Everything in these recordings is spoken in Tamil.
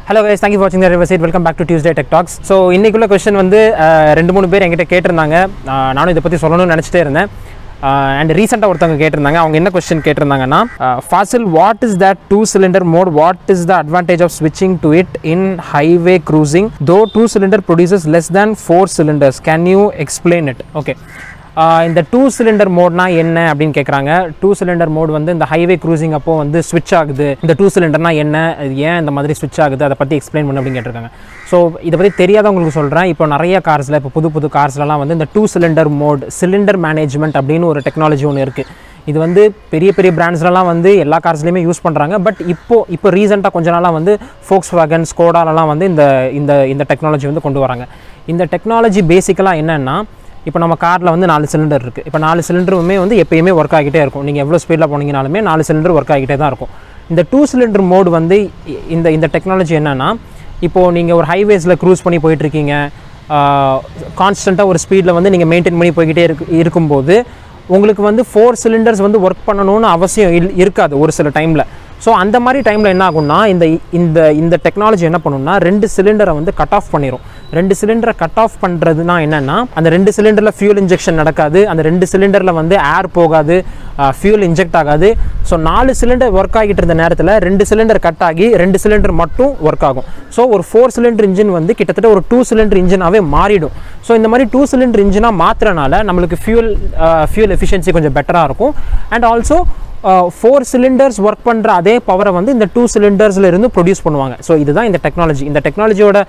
ஹலோ கைஸ் தேங்க்யூ வாட்சிங் the riverside welcome back to Tuesday tech talks so இன்றைக்குள்ள கொஸ்டின் வந்து அஹ், ரெண்டு மூணு பேர் என்கிட்ட கேட்டிருந்தாங்க அஹ், நானும் இதை பற்றி சொல்லணும்னு நினச்சிட்டே இருந்தேன் அண்ட் ரீசெண்டாக ஒருத்தவங்க கேட்டிருந்தாங்க அவங்க என்ன கொஸ்டின் கேட்டிருந்தாங்கன்னா Fazil what is that two cylinder mode what is the advantage of ஸ்விட்சிங் to it in highway cruising though two cylinder produces less than four cylinders can you explain it okay ah இந்த டூ சிலிண்டர் மோட்னா என்ன அப்படின்னு கேட்குறாங்க டூ சிலிண்டர் மோட் வந்து இந்த ஹைவே க்ரூசிங் அப்போ வந்து ஸ்விட்ச் ஆகுது இந்த டூ சிலிண்டர்னா என்ன அது ஏன் இந்த மாதிரி ஸ்விட்ச் ஆகுது அதை பற்றி எக்ஸ்பிளைன் பண்ணு அப்படின்னு கேட்டிருக்காங்க ஸோ இதை பற்றி தெரியாதவங்களுக்கு சொல்கிறேன் இப்போ நிறைய கார்ஸில் இப்போ புது புது கார்ஸ்லலாம் வந்து இந்த two cylinder mode cylinder management அப்படின்னு ஒரு டெக்னாலஜி ஒன்று இருக்குது இது வந்து பெரிய பெரிய பிராண்ட்ஸ்லலாம் வந்து எல்லா கார்ஸ்லையுமே யூஸ் பண்ணுறாங்க பட் இப்போ இப்போ ரீசெண்டாக கொஞ்ச நாளாக வந்து ஃபோக்ஸ் வேகன் ஸ்கோடாலலாம் வந்து இந்த இந்த இந்த டெக்னாலஜி வந்து கொண்டு வராங்க இந்த டெக்னாலஜி பேசிக்கலாக என்னென்னா இப்போ நம்ம காரில் வந்து நாலு சிலிண்டர் இருக்குது இப்போ நாலு சிலிண்டருமே வந்து எப்பயுமே ஒர்க் ஆகிட்டே இருக்கும் நீங்கள் எவ்வளோ ஸ்பீடில் போனீங்கனாலுமே நாலு சிலிண்டர் ஒர்க் ஆகிட்டே தான் இருக்கும் இந்த டூ சிலிண்டர் மோடு வந்து இ- இந்த இந்த டெக்னாலஜி என்னென்னா இப்போது நீங்கள் ஒரு ஹைவேஸில் க்ரூஸ் பண்ணி போயிட்டுருக்கீங்க கான்ஸ்டண்ட்டாக ஒரு ஸ்பீடில் வந்து நீங்கள் மெயின்டைன் பண்ணி போய்கிட்டே இருக்கு இருக்கும்போது உங்களுக்கு வந்து ஃபோர் சிலிண்டர்ஸ் வந்து ஒர்க் பண்ணணும்னு அவசியம் இல் இருக்காது ஒரு சில டைமில் ஸோ அந்த மாதிரி டைமில் என்ன ஆகும்னா இந்த இந்த இந்த டெக்னாலஜி என்ன பண்ணும்னா ரெண்டு சிலிண்டரை வந்து கட் ஆஃப் பண்ணிடும் ரெண்டு சிலிண்டரை கட் ஆஃப் பண்ணுறதுனா என்னென்னா அந்த ரெண்டு சிலிண்டரில் ஃபியூல் இன்ஜெக்ஷன் நடக்காது அந்த ரெண்டு சிலிண்டரில் வந்து ஏர் போகாது ஃபியூல் இன்ஜெக்ட் ஆகாது ஸோ நாலு சிலிண்டர் ஒர்க் ஆகிட்டு இருந்த நேரத்தில் ரெண்டு சிலிண்டர் கட் ஆகி ரெண்டு சிலிண்டர் மட்டும் ஒர்க் ஆகும் ஸோ ஒரு ஃபோர் சிலிண்டர் இன்ஜின் வந்து கிட்டத்தட்ட ஒரு டூ சிலிண்டர் இன்ஜினாகவே மாறிடும் ஸோ இந்த மாதிரி டூ சிலிண்டர் இன்ஜினாக மாற்றுறனால நம்மளுக்கு ஃபியூல் ஃபியூல் எஃபிஷியன்சி கொஞ்சம் பெட்டராக இருக்கும் and also four cylinders work பண்ணுற அதே பவரை வந்து இந்த டூ சிலிண்டர்ஸில் இருந்து ப்ரொடியூஸ் பண்ணுவாங்க ஸோ இதுதான் இந்த டெக்னாலஜி இந்த டெக்னாலஜியோட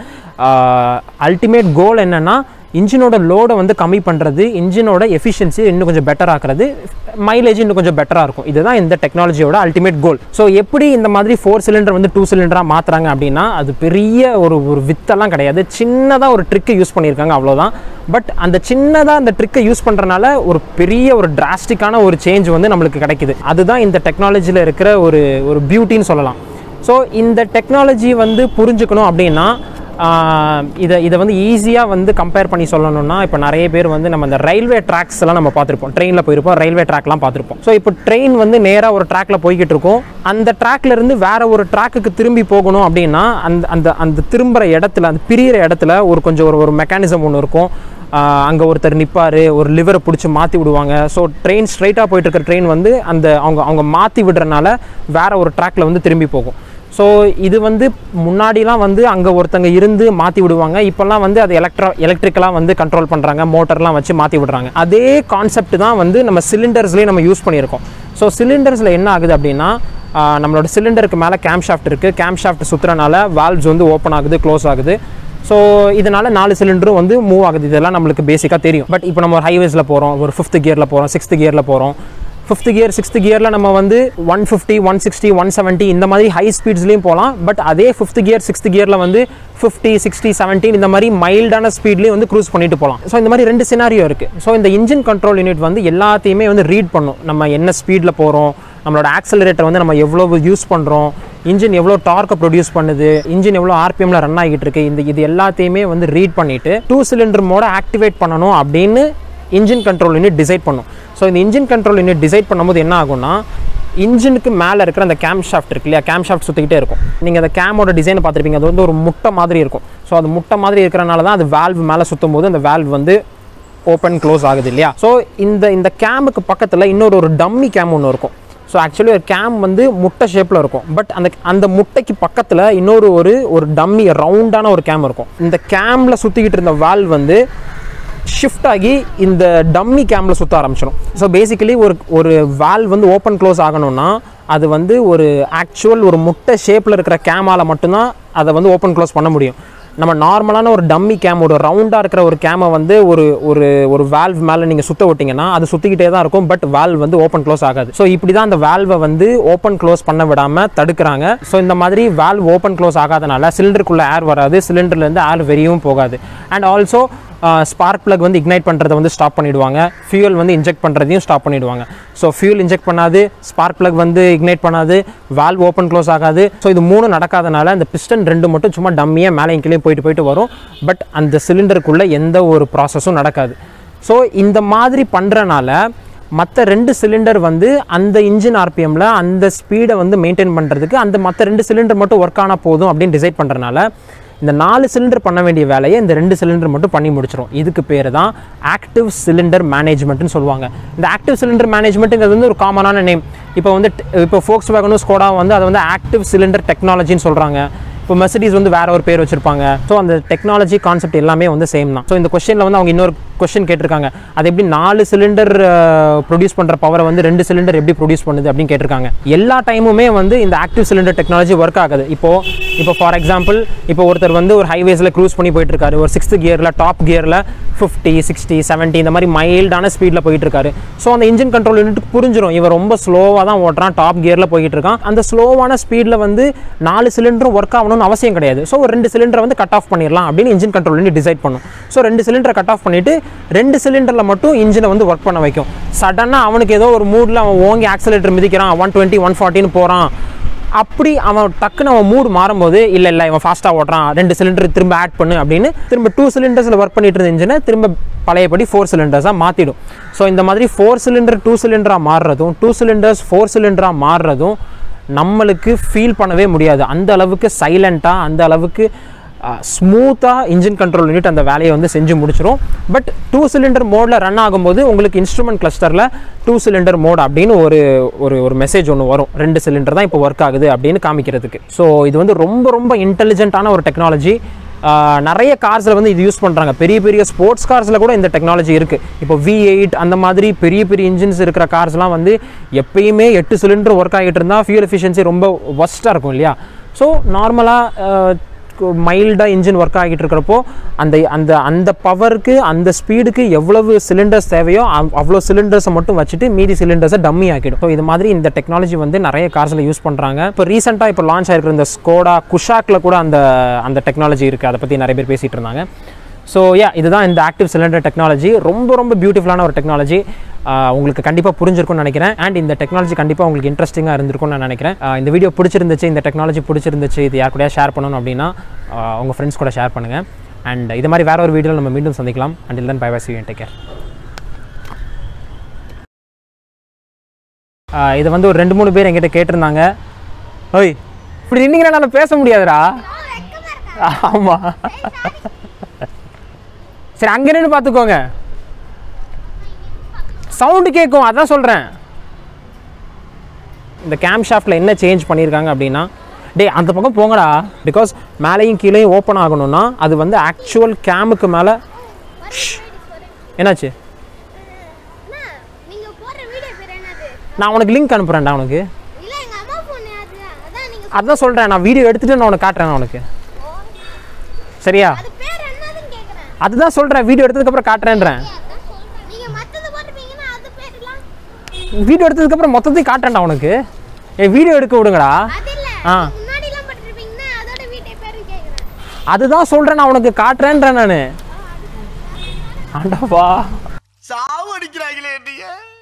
அல்டிமேட் கோல் என்னென்னா இன்ஜினோட லோடை வந்து கம்மி பண்ணுறது இன்ஜினோட எஃபிஷியன்சி இன்னும் கொஞ்சம் பெட்டர் ஆக்குறது மைலேஜ் இன்னும் கொஞ்சம் பெட்டராக இருக்கும் இதுதான் இந்த டெக்னாலஜியோட அல்டிமேட் கோல் ஸோ எப்படி இந்த மாதிரி ஃபோர் சிலிண்டர் வந்து டூ சிலிண்டராக மாற்றுறாங்க அப்படின்னா அது பெரிய ஒரு ஒரு வித்தெல்லாம் கிடையாது சின்னதாக ஒரு ட்ரிக்கை யூஸ் பண்ணியிருக்காங்க அவ்வளோதான் பட் அந்த சின்னதாக அந்த ட்ரிக்கை யூஸ் பண்ணுறனால ஒரு பெரிய ஒரு டிராஸ்டிக்கான ஒரு சேஞ்ச் வந்து நம்மளுக்கு கிடைக்குது அதுதான் இந்த டெக்னாலஜியில் இருக்கிற ஒரு ஒரு பியூட்டின்னு சொல்லலாம் ஸோ இந்த டெக்னாலஜி வந்து புரிஞ்சுக்கணும் அப்படின்னா ஆஹ் இதை இதை வந்து ஈஸியாக வந்து கம்பேர் பண்ணி சொல்லணும்னா இப்போ நிறைய பேர் வந்து நம்ம இந்த ரயில்வே ட்ராக்ஸ் எல்லாம் நம்ம பார்த்துருப்போம் ட்ரெயினில் போயிருப்போம் ரயில்வே ட்ராக்லாம் பார்த்துருப்போம் ஸோ இப்போ ட்ரெயின் வந்து நேராக ஒரு ட்ராக்ல போய்கிட்டு இருக்கும் அந்த ட்ராக்ல இருந்து வேற ஒரு ட்ராக்குக்கு திரும்பி போகணும் அப்படின்னா அந்த அந்த அந்த திரும்புகிற இடத்துல அந்த பிரியிற இடத்துல ஒரு கொஞ்சம் ஒரு ஒரு மெக்கானிசம் ஒன்று இருக்கும் அங்கே ஒருத்தர் நிற்பார் ஒரு லிவரை பிடிச்சி மாற்றி விடுவாங்க ஸோ ட்ரெயின் ஸ்ட்ரைட்டாக போயிட்டு இருக்கிற ட்ரெயின் வந்து அந்த அவங்க அவங்க மாற்றி விடுறனால வேற ஒரு ட்ராக்ல வந்து திரும்பி போகும் ஸோ இது வந்து முன்னாடிலாம் வந்து அங்கே ஒருத்தங்க இருந்து மாற்றி விடுவாங்க இப்போல்லாம் வந்து அது எலக்ட்ரா எலக்ட்ரிக்கலாக வந்து கண்ட்ரோல் பண்ணுறாங்க மோட்டர்லாம் வச்சு மாற்றி விடுறாங்க அதே கான்செப்ட் தான் வந்து நம்ம சிலிண்டர்ஸ்லேயே நம்ம யூஸ் பண்ணியிருக்கோம் ஸோ சிலிண்டர்ஸில் என்ன ஆகுது அப்படின்னா ஆஹ், நம்மளோட சிலிண்டருக்கு மேலே கேம் ஷாஃப்ட் இருக்குது கேம் ஷாஃப்ட் சுற்றுறனால வால்வ்ஸ் வந்து ஓப்பன் ஆகுது க்ளோஸ் ஆகுது ஸோ இதனால நாலு சிலிண்டரும் வந்து மூவ் ஆகுது இதெல்லாம் நம்மளுக்கு பேசிக்காக தெரியும் பட் இப்போ நம்ம ஒரு ஹைவேஸில் போகிறோம் ஒரு ஃபிஃப்த் கியரில் போகிறோம் சிக்ஸ்த் கியரில் போகிறோம் ஃபிஃப்த் கியர் சிக்ஸ்த் கியரில் நம்ம வந்து one fifty one sixty one seventy இந்த மாதிரி ஹை ஸ்பீட்ஸ்லையும் போகலாம் பட் அதே ஃபிஃப்த் கியர் சிக்ஸ்த் கியரில் வந்து ஃபிஃப்டி சிக்ஸ்டி செவன்டீன் இந்த மாதிரி மைல்டான ஸ்பீட்லேயும் வந்து க்ரூஸ் பண்ணிட்டு போகலாம் ஸோ இந்த மாதிரி ரெண்டு சினாரியோ இருக்குது ஸோ இந்த இன்ஜின் கண்ட்ரோல் யூனிட் வந்து எல்லாத்தையுமே வந்து ரீட் பண்ணும் நம்ம என்ன ஸ்பீடில் போகிறோம் நம்மளோட ஆக்சலரேட்டர் வந்து நம்ம எவ்வளோ யூஸ் பண்ணுறோம் இன்ஜின் எவ்வளோ டார்க்கை ப்ரொடியூஸ் பண்ணுது இன்ஜின் எவ்வளோ ஆர்பிஎம்ல ரன் ஆகிட்டு இருக்கு இந்த இது எல்லாத்தையுமே வந்து ரீட் பண்ணிட்டு டூ சிலிண்டர் மோட ஆக்டிவேட் பண்ணணும் அப்படின்னு இன்ஜின் கண்ட்ரோல் யூனிட் டிசைட் பண்ணும் ஸோ இந்த இன்ஜின் கண்ட்ரோல் யூனிட் டிசைட் பண்ணும்போது என்ன ஆகும்னா இன்ஜினுக்கு மேலே இருக்கிற அந்த கேம் ஷாஃப்ட் இருக்கு இல்லையா கேம் ஷாஃப்ட் சுற்றிக்கிட்டே இருக்கும் நீங்கள் அந்த கேமோட டிசைன் பார்த்துருப்பீங்க அது வந்து ஒரு முட்டை மாதிரி இருக்கும் ஸோ அது முட்டை மாதிரி இருக்கிறனால தான் அது வேல்வ் மேலே சுற்றும் போது அந்த வேல்வ் வந்து ஓப்பன் க்ளோஸ் ஆகுது இல்லையா ஸோ இந்த இந்த கேமுக்கு பக்கத்தில் இன்னொரு ஒரு டம்மி கேம் ஒன்று இருக்கும் ஸோ ஆக்சுவலி ஒரு கேம் வந்து முட்டை ஷேப்பில் இருக்கும் பட் அந்த அந்த முட்டைக்கு பக்கத்தில் இன்னொரு ஒரு ஒரு டம்மி ரவுண்டான ஒரு கேம் இருக்கும் இந்த கேமில் சுற்றிக்கிட்டு இருந்த வால் வந்து ஷிஃப்ட் ஆகி இந்த டம்மி கேமில் சுற்ற ஆரம்பிச்சிடும் ஸோ பேசிக்கலி ஒரு ஒரு வால் வந்து ஓப்பன் க்ளோஸ் ஆகணும்னா அது வந்து ஒரு ஆக்சுவல் ஒரு முட்டை ஷேப்பில் இருக்கிற கேமால் மட்டும்தான் அதை வந்து ஓப்பன் க்ளோஸ் பண்ண முடியும் நம்ம நார்மலான ஒரு டம்மி கேம் ஒரு ரவுண்டாக இருக்கிற ஒரு கேமை வந்து ஒரு ஒரு ஒரு வால்வ் மேலே நீங்கள் சுத்த விட்டிங்கன்னா அது சுற்றிக்கிட்டே தான் இருக்கும் பட் வால்வ் வந்து ஓப்பன் க்ளோஸ் ஆகாது ஸோ இப்படி தான் அந்த வால்வை வந்து ஓப்பன் க்ளோஸ் பண்ண விடாமல் தடுக்கிறாங்க ஸோ இந்த மாதிரி வால்வ் ஓப்பன் க்ளோஸ் ஆகாதனால சிலிண்டருக்குள்ளே ஏர் வராது சிலிண்டர்லேருந்து ஏர் வெளியும் போகாது அண்ட் ஆல்சோ ஸ்பார்க் plug வந்து இக்னைட் பண்ணுறதை வந்து ஸ்டாப் பண்ணிடுவாங்க ஃபியூல் வந்து இன்ஜெக்ட் பண்ணுறதையும் ஸ்டாப் பண்ணிடுவாங்க ஸோ ஃபியூல் இன்ஜெக்ட் பண்ணாது ஸ்பார்க் plug வந்து இக்னைட் பண்ணாது வால்வ் ஓப்பன் க்ளோஸ் ஆகாது ஸோ இது மூணு நடக்காதனால அந்த பிஸ்டன் ரெண்டு மட்டும் சும்மா டம்மியாக மேலே கீழே போயிட்டு போயிட்டு வரும் பட் அந்த சிலிண்டருக்குள்ளே எந்த ஒரு ப்ராசஸும் நடக்காது ஸோ இந்த மாதிரி பண்ணுறனால மற்ற ரெண்டு சிலிண்டர் வந்து அந்த இன்ஜின் ஆர்பிஎம்மில் அந்த ஸ்பீடை வந்து மெயின்டைன் பண்ணுறதுக்கு அந்த மற்ற ரெண்டு சிலிண்டர் மட்டும் ஒர்க் ஆனால் போதும் அப்படின்னு டிசைட் பண்ணுறனால இந்த நாலு சிலிண்டர் பண்ண வேண்டிய வேலையை இந்த ரெண்டு சிலிண்டர் மட்டும் பண்ணி முடிச்சிடும் இதுக்கு பேர் தான் ஆக்டிவ் சிலிண்டர் மேனேஜ்மெண்ட்னு சொல்லுவாங்க இந்த ஆக்டிவ் சிலிண்டர் மேனேஜ்மெண்ட்டுங்கிறது வந்து ஒரு காமனான நேம் இப்போ வந்து ட- இப்போ ஃபோக்ஸ் வேகனும் ஸ்கோடா வந்து அதை வந்து ஆக்டிவ் சிலிண்டர் டெக்னாலஜின்னு சொல்கிறாங்க இப்போ மெர்சிடிஸ் வந்து வேற ஒரு பேர் வச்சிருப்பாங்க ஸோ அந்த டெக்னாலஜி கான்செப்ட் எல்லாமே வந்து சேம் தான் ஸோ இந்த கொஸ்டினில் வந்து அவங்க இன்னொரு கொஸ்டின் கேட்டிருக்காங்க அது எப்படி நாலு சிலிண்டர் ப்ரொடியூஸ் பண்ணுற பவரை வந்து ரெண்டு சிலிண்டர் எப்படி ப்ரொடியூஸ் பண்ணுது அப்படின்னு கேட்டிருக்காங்க எல்லா டைமுமே வந்து இந்த ஆக்டிவ் சிலிண்டர் டெக்னாலஜி ஒர்க் ஆகுது இப்போ இப்போ ஃபார் எக்ஸாம்பிள் இப்போ ஒருத்தர் வந்து ஒரு ஹைவேஸில் க்ரூஸ் பண்ணி போயிட்டு இருக்காரு ஒரு சிக்ஸ்த் கியரில் டாப் கியரில் ஃபிஃப்டி சிக்ஸ்டி 70 இந்த மாதிரி மைல்டான ஸ்பீடில் போயிட்டு இருக்காரு ஸோ அந்த இன்ஜின் கண்ட்ரோல் யூனிட் புரிஞ்சிடும் இவன் ரொம்ப ஸ்லோவாக தான் ஓட்டுறான் டாப் கியரில் போயிட்டு இருக்கான் அந்த ஸ்லோவான ஸ்பீடில் வந்து நாலு சிலிண்டரும் ஒர்க் ஆகணும்னு அவசியம் கிடையாது ஸோ ஒரு ரெண்டு சிலிண்டரை வந்து கட் ஆஃப் பண்ணிடலாம் அப்படின்னு இன்ஜின் கண்ட்ரோல் யூனிட் டிசைட் பண்ணும் ஸோ ரெண்டு சிலிண்டரை கட் ஆஃப் பண்ணிட்டு ரெண்டு சிலிண்டரில் மட்டும் இன்ஜினை வந்து ஒர்க் பண்ண வைக்கும் சடனாக அவனுக்கு ஏதோ ஒரு மூடில் அவன் ஓங்கி ஆக்சிலேட்டர் மிதிக்கிறான் ஒன் டுவெண்ட்டி ஒன் ஃபார்ட்டின்னு போகிறான் அப்படி அவன் டக்குன்னு அவன் மூடு மாறும்போது இல்லை இல்லை இவன் ஃபாஸ்ட்டாக ஓட்டுறான் ரெண்டு சிலிண்டர் திரும்ப ஆட் பண்ணு அப்படின்னு திரும்ப டூ சிலிண்டர்ஸில் ஒர்க் பண்ணிட்டு இருந்த இன்ஜினை திரும்ப பழையபடி ஃபோர் சிலிண்டர்ஸாக மாற்றிடும் ஸோ இந்த மாதிரி ஃபோர் சிலிண்டர் டூ சிலிண்டராக மாறுறதும் டூ சிலிண்டர்ஸ் ஃபோர் சிலிண்டராக மாறுறதும் நம்மளுக்கு ஃபீல் பண்ணவே முடியாது அந்த அளவுக்கு சைலண்ட்டாக அந்த அளவுக்கு ஸ்மூத்தாக இன்ஜின் கண்ட்ரோல் யூனிட் அந்த வேலையை வந்து செஞ்சு முடிச்சிடும் பட் டூ சிலிண்டர் மோடில் ரன் ஆகும்போது உங்களுக்கு இன்ஸ்ட்ருமெண்ட் கிளஸ்டரில் டூ சிலிண்டர் மோட் அப்படின்னு ஒரு ஒரு ஒரு மெசேஜ் ஒன்று வரும் ரெண்டு சிலிண்டர் தான் இப்போ ஒர்க் ஆகுது அப்படின்னு காமிக்கிறதுக்கு ஸோ இது வந்து ரொம்ப ரொம்ப இன்டெலிஜென்ட்டான ஒரு டெக்னாலஜி நிறைய கார்ஸில் வந்து இது யூஸ் பண்ணுறாங்க பெரிய பெரிய ஸ்போர்ட்ஸ் கார்ஸில் கூட இந்த டெக்னாலஜி இருக்குது இப்போ வி எயிட் அந்த மாதிரி பெரிய பெரிய இன்ஜின்ஸ் இருக்கிற கார்ஸ்லாம் வந்து எப்பயுமே எட்டு சிலிண்டர் ஒர்க் ஆகிட்டு இருந்தால் ஃபியூல் எஃபிஷியன்சி ரொம்ப ஒஸ்ட்டாக இருக்கும் இல்லையா ஸோ நார்மலாக மைல்டாக இன்ஜின் ஒர்க் ஆகிட்டு இருக்கிறப்போ அந்த அந்த அந்த பவருக்கு அந்த ஸ்பீடுக்கு எவ்வளவு சிலிண்டர்ஸ் தேவையோ அவ்- அவ்வளோ சிலிண்டர்ஸை மட்டும் வச்சுட்டு மீதி சிலிண்டர்ஸை டம்மி ஆக்கிடும் ஸோ இது மாதிரி இந்த டெக்னாலஜி வந்து நிறைய கார்ஸில் யூஸ் பண்ணுறாங்க இப்போ ரீசெண்டாக இப்போ லான்ச் ஆயிருக்கிற இந்த ஸ்கோடா குஷாக்கில் கூட அந்த அந்த டெக்னாலஜி இருக்குது அதை பற்றி நிறைய பேர் பேசிகிட்டு இருந்தாங்க ஸோ யா இதுதான் இந்த ஆக்டிவ் சிலிண்டர் டெக்னாலஜி ரொம்ப ரொம்ப பியூட்டிஃபுல்லான ஒரு டெக்னாலஜி உங்களுக்கு கண்டிப்பாக புரிஞ்சிருக்கும்னு நினைக்கிறேன் அண்ட் இந்த டெக்னாலஜி கண்டிப்பாக உங்களுக்கு இன்ட்ரெஸ்டிங்காக இருந்திருக்கும்னு நான் நினைக்கிறேன் ஆஹ் இந்த வீடியோ பிடிச்சிருந்துச்சு இந்த டெக்னாலஜி பிடிச்சிருந்துச்சு இது யார் கூடயா ஷேர் பண்ணணும் அப்படின்னா ஆஹ் உங்கள் ஃப்ரெண்ட்ஸ் கூட ஷேர் பண்ணுங்கள் அண்ட் இது மாதிரி வேற ஒரு வீடியோவில் நம்ம மீண்டும் சந்திக்கலாம் அண்ட் தென் பை வாசி டேக் கேர் இது வந்து ஒரு ரெண்டு மூணு பேர் என்கிட்ட கேட்டிருந்தாங்க ஓய் இப்படி நின்னீங்கன்னா நான் பேச முடியாதுடா ஆமாம் சரி அங்கே நின்று பார்த்துக்கோங்க சவுண்டு கேட்கும் அதான் சொல்கிறேன் இந்த கேம் ஷாஃப்டில் என்ன சேஞ்ச் பண்ணியிருக்காங்க அப்படின்னா டேய் அந்த பக்கம் போங்கடா பிகாஸ் மேலேயும் கீழேயும் ஓப்பன் ஆகணும்னா அது வந்து ஆக்சுவல் கேமுக்கு மேலே என்னாச்சு அண்ணா, நீங்க போடுற வீடியோ பேர் என்னது நான் உனக்கு லிங்க் அனுப்புகிறேன்டா உனக்கு இல்ல எங்க அம்மா போன் அது அதான் நீங்க அதான் சொல்கிறேன் நான் வீடியோ எடுத்துகிட்டு நான் உனக்கு காட்டுறேன் நான் உனக்கு சரியா அது பேர் என்னதுன்னு கேக்குறேன் அதுதான் சொல்கிறேன் வீடியோ எடுத்ததுக்கப்புறம் காட்டுறேன்றேன் அதான் சொல்றேன் நீங்க மத்தது போட்டுப்பீங்கன்னா அது பேர்லாம் வீடியோ எடுத்ததுக்கப்புறம் மொத்தத்தையும் காட்டுறேன்டா உனக்கு ஏ வீடியோ எடுக்க விடுங்கடா அது இல்ல ஆ. முன்னாடி எல்லாம் போட்டுருப்பீங்கன்னா அதோட வீட்டை பேரு கேக்குறேன் அதுதான் சொல்கிறேன் நான் உனக்கு காட்டுறேன்றேன் நான் ஆண்டவா சாவு அடிக்கிறாங்களே என்னைய